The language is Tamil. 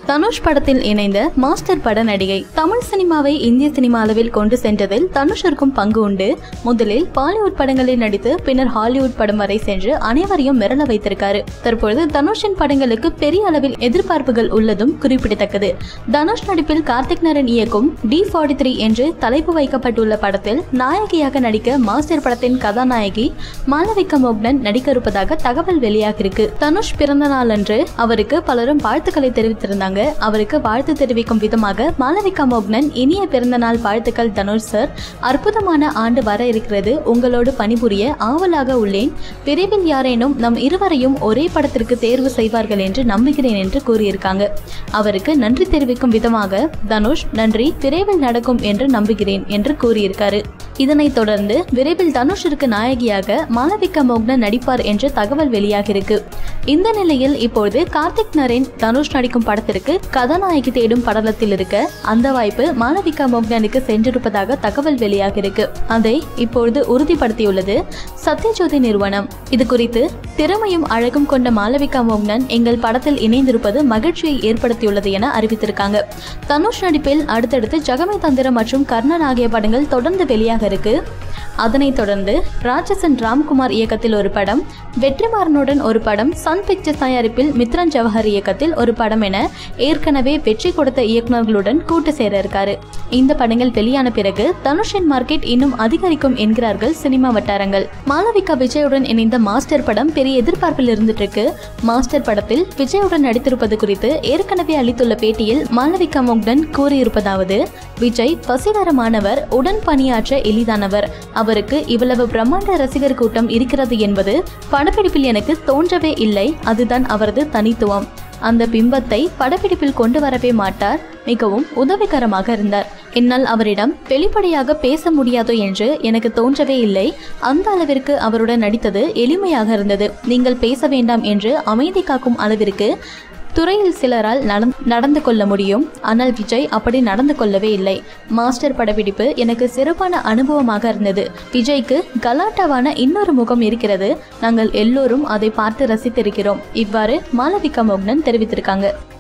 தனுஷ் படத்தில் இணைந்த மாஸ்டர் பட நடிகை தமிழ் சினிமாவை இந்திய சினிமா அளவில் கொண்டு சென்றதில் தனுஷிற்கும் பங்கு உண்டு முதலில் பாலிவுட் படங்களில் நடித்து பின்னர் ஹாலிவுட் படம் வரை சென்று அனைவரையும் மிரள வைத்திருக்காரு தற்பொழுது தனுஷின் படங்களுக்கு பெரிய அளவில் எதிர்பார்ப்புகள் உள்ளதும் குறிப்பிடத்தக்கது தனுஷ் நடிப்பில் கார்த்திக் நரன் இயக்கும் டி ஃபார்ட்டி த்ரீ என்று தலைப்பு வைக்கப்பட்டுள்ள படத்தில் நாயகியாக நடிக்க மாஸ்டர் படத்தின் கதாநாயகி மாளவிகா மோக்னன் நடிக்க இருப்பதாக தகவல் வெளியாகிருக்கு தனுஷ் பிறந்த நாளன்று அவருக்கு பலரும் வாழ்த்துக்களை தெரிவித்திருந்தாங்க அவருக்கு வாழ்த்து தெரிவிக்கும் விதமாக மாளவிகா மோக்னன் இனிய பிறந்த நாள் வாழ்த்துக்கள் தனுஷ் சார் அற்புதமான ஆண்டு வர இருக்கிறது உங்களோடு பணிபுரிய ஆவலாக உள்ளேன் விரைவில் யாரேனும் நம் இருவரையும் ஒரே படத்திற்கு தேர்வு செய்வார்கள் என்று நம்புகிறேன் என்று கூறியிருக்காங்க அவருக்கு நன்றி தெரிவிக்கும் விதமாக தனுஷ் நன்றி விரைவில் நடக்கும் என்று நம்புகிறேன் என்று கூறியிருக்காரு இதனைத் தொடர்ந்து விரைவில் தனுஷிற்கு நாயகியாக மாளவிகா மோக்னன் நடிப்பார் என்று தகவல் வெளியாகிருக்கு இந்த நிலையில் இப்பொழுது கார்த்திக் நரேன் தனுஷ் நடிக்கும் படத்திற்கு கதாநாயகி தேடும் படலத்தில் இருக்க அந்த வாய்ப்பு மாளவிகா மோக்னனுக்கு சென்றிருப்பதாக தகவல் வெளியாகிருக்கு அதை இப்பொழுது உறுதிப்படுத்தியுள்ளது சத்யஜோதி நிறுவனம் இது குறித்து திறமையும் அழகும் கொண்ட மாளவிகா மோக்னன் எங்கள் படத்தில் இணைந்திருப்பது மகிழ்ச்சியை ஏற்படுத்தியுள்ளது என அறிவித்திருக்காங்க தனுஷ் நடிப்பில் அடுத்தடுத்து ஜகமே தந்திரம் மற்றும் கர்ணன் ஆகிய படங்கள் தொடர்ந்து வெளியாக இருக்கு அதனைத் தொடர்ந்து ராட்சசன் ராம்குமார் இயக்கத்தில் ஒரு படம் வெற்றிமாறனுடன் ஒரு படம் சன் பிக்சர்ஸ் தயாரிப்பில் மித்ரன் ஜவஹர் இயக்கத்தில் ஒரு படம் என ஏற்கனவே வெற்றி கொடுத்த இயக்குநர்களுடன் கூட்டு சேர இருக்காரு இந்த படங்கள் வெளியான பிறகு தனுஷின் மார்க்கெட் இன்னும் அதிகரிக்கும் என்கிறார்கள் சினிமா வட்டாரங்கள் மாளவிகா விஜயுடன் இணைந்த மாஸ்டர் படம் பெரிய எதிர்பார்ப்பில் இருந்துட்டு இருக்கு மாஸ்டர் படத்தில் விஜயுடன் நடித்திருப்பது குறித்து ஏற்கனவே அளித்துள்ள பேட்டியில் மாளவிகா மோக்டன் கூறியிருப்பதாவது விஜய் பசிகரமானவர் உடன் பணியாற்ற எளிதானவர் அவருக்கு இவ்வளவு பிரம்மாண்ட ரசிகர் கூட்டம் இருக்கிறது என்பது படப்பிடிப்பில் எனக்கு தோன்றவே இல்லை அதுதான் அவரது தனித்துவம் அந்த பிம்பத்தை படப்பிடிப்பில் கொண்டு வரவே மாட்டார் மிகவும் உதவிகரமாக இருந்தார் என்னால் அவரிடம் வெளிப்படையாக பேச முடியாதோ என்று எனக்கு தோன்றவே இல்லை அந்த அளவிற்கு அவருடன் நடித்தது எளிமையாக இருந்தது நீங்கள் பேச வேண்டாம் என்று அமைதி காக்கும் அளவிற்கு துறையில் சிலரால் நடந் நடந்து கொள்ள முடியும் ஆனால் விஜய் அப்படி நடந்து கொள்ளவே இல்லை மாஸ்டர் படப்பிடிப்பு எனக்கு சிறப்பான அனுபவமாக இருந்தது விஜய்க்கு கலாட்டாவான இன்னொரு முகம் இருக்கிறது நாங்கள் எல்லோரும் அதை பார்த்து ரசித்திருக்கிறோம் இவ்வாறு மாளவிகா மோகனன் தெரிவித்திருக்காங்க